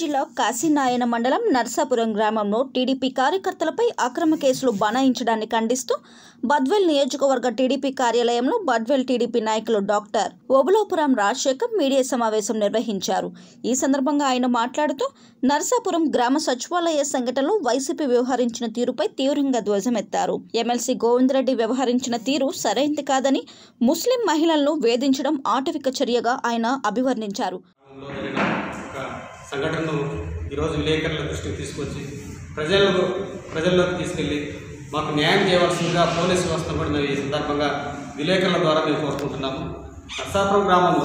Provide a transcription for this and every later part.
జిల్లా కాశీనాయన మండలం నర్సాపురం గ్రామంలో టీడీపీ కార్యకర్తలపై అక్రమ కేసులు బనాయించడాన్ని ఖండిస్తూ బద్వెల్ నియోజకవర్గ టీడీపీ కార్యాలయంలో బద్వెల్ టీడీపీ నాయకులు డాక్టర్ ఓబులాపురం రాజశేఖర్ మీడియా సమావేశం నిర్వహించారు ఈ సందర్భంగా ఆయన మాట్లాడుతూ నర్సాపురం గ్రామ సచివాలయ సంఘటనలో వైసీపీ వ్యవహరించిన తీరుపై తీవ్రంగా ధ్వజమెత్తారు ఎమ్మెల్సీ గోవిందరెడ్డి వ్యవహరించిన తీరు సరైంది కాదని ముస్లిం మహిళలను వేధించడం ఆటవిక చర్యగా ఆయన అభివర్ణించారు లో జరిగిన ఒక సంఘటనను ఈరోజు విలేకరుల దృష్టికి తీసుకొచ్చి ప్రజలకు ప్రజల్లోకి తీసుకెళ్ళి మాకు న్యాయం చేయవలసిందిగా పోలీసు వ్యవస్థను కూడా మేము ఈ సందర్భంగా విలేకరుల ద్వారా మేము కోరుకుంటున్నాము నర్సాపురం గ్రామంలో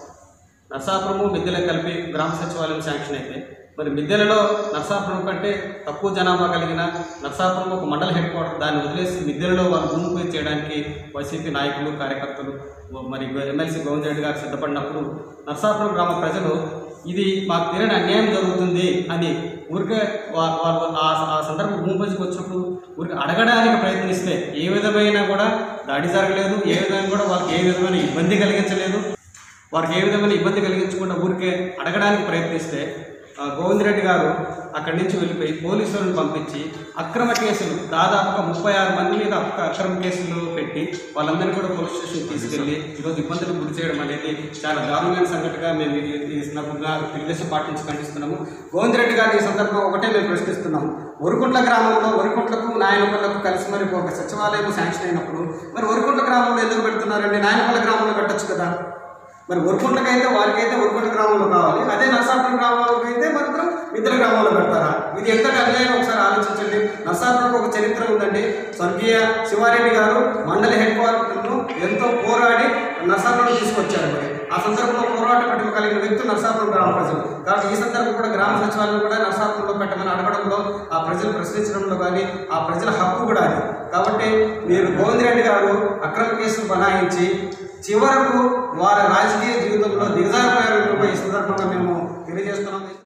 నర్సాపురము మిద్దెల కలిపి గ్రామ సచివాలయం శాంక్షన్ అయితే మరి మిద్దెలలో నర్సాపురం కంటే తక్కువ జనాభా కలిగిన నర్సాపురం ఒక మండల హెడ్ క్వార్టర్ దాన్ని వదిలేసి మిద్దెలలో వాళ్ళు భూమి పూజ చేయడానికి వైసీపీ నాయకులు కార్యకర్తలు మరి ఎమ్మెల్సీ గోవింద్ రెడ్డి గారు సిద్ధపడినప్పుడు నర్సాపురం గ్రామ ప్రజలు ఇది మాకు తీరని అన్యాయం జరుగుతుంది అని ఊరికే వా- వాళ్ళు ఆ ఆ సందర్భం భూమి పూజకు వచ్చినప్పుడు ఊరికి అడగడానికి ప్రయత్నిస్తే ఏ విధమైన కూడా దాడి జరగలేదు ఏ విధమైన కూడా వాళ్ళకి ఏ విధమైన ఇబ్బంది కలిగించలేదు వారికి ఏ విధమైన ఇబ్బంది కలిగించకుండా ఊరికే అడగడానికి ప్రయత్నిస్తే ఆ, గోవిందరెడ్డి గారు అక్కడి నుంచి వెళ్ళిపోయి పోలీసులను పంపించి అక్రమ కేసులు దాదాపుగా ముప్పై ఆరు మంది మీద అక్క- అక్రమ కేసులు పెట్టి వాళ్ళందరినీ కూడా పోలీస్ స్టేషన్ తీసుకెళ్లి ఈరోజు ఇబ్బందులు గురి చేయడం అనేది చాలా దారుణమైన సంఘటనగా మేము ఈ- ఈ సందర్భంగా తెలుగుదేశం పార్టీ నుంచి ఖండిస్తున్నాము గోవిందరెడ్డి గారిని ఈ సందర్భంగా ఒకటే మేము ప్రశ్నిస్తున్నాము ఒరుకుంట్ల గ్రామంలో ఒరుకుంట్లకు నాయనపల్లకు కలిసి మరి ఒక సచివాలయం శాంక్షన్ అయినప్పుడు మరి ఒరుకుంట్ల గ్రామంలో ఎందుకు పెడుతున్నారండి నాయనపల్లి గ్రామంలో పెట్టొచ్చు కదా మరి ఒరుకుంటకైతే వారికైతే ఒరుకుంట గ్రామంలో కావాలి అదే నర్సాపురం గ్రామంలోకి అయితే మాత్రం ఇద్దరు గ్రామంలో పెడతారా ఇది ఎంత అన్యాయం ఒకసారి ఆలోచించండి నర్సాపురంకి ఒక చరిత్ర ఉందండి స్వర్గీయ శివారెడ్డి గారు మండలి హెడ్ క్వార్టర్ను ఎంతో పోరాడి నర్సాపురం తీసుకొచ్చారు మరి ఆ సందర్భంలో పోరాట పట్టుకు కలిగిన వ్యక్తులు నర్సాపురం గ్రామ ప్రజలు కాబట్టి ఈ సందర్భం కూడా గ్రామ సచివాలయం కూడా నర్సాపురంలో పెట్టమని అడగడంలో ఆ ప్రజలు ప్రశ్నించడంలో కానీ ఆ ప్రజల హక్కు కూడా అది కాబట్టి మీరు గోవిందరెడ్డి గారు అక్రమ కేసులు బనాయించి చివరకు వారి రాజకీయ జీవితంలో దిగజారిపోయారని కూడా ఈ సందర్భంగా మేము తెలియజేస్తున్నాం